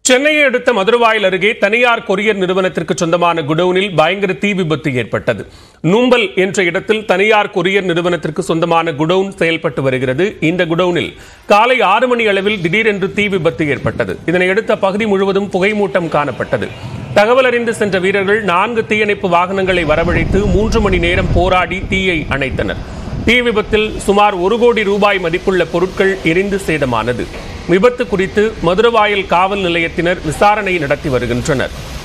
சென்னையை அடுத்த மதுரவாயல் அருகே தனியார் கொரியர் நிறுவனத்திற்கு சொந்தமான குடோனில் பயங்கர தீ விபத்து ஏற்பட்டது நூம்பல் என்ற இடத்தில் தனியார் கொரியர் நிறுவனத்திற்கு சொந்தமான குடோன் செயல்பட்டு வருகிறது இந்த குடோனில் காலை ஆறு மணி அளவில் திடீரென்று தீ விபத்து ஏற்பட்டது இதனையடுத்து அப்பகுதி முழுவதும் புகைமூட்டம் காணப்பட்டது தகவல் அறிந்து சென்ற வீரர்கள் நான்கு தீயணைப்பு வாகனங்களை வரவழைத்து மூன்று மணி நேரம் போராடி தீயை அணைத்தனர் தீ விபத்தில் சுமார் ஒரு கோடி ரூபாய் மதிப்புள்ள பொருட்கள் எரிந்து சேதமானது விபத்து குறித்து மதுரவாயல் காவல் நிலையத்தினர் விசாரணை நடத்தி வருகின்றனர்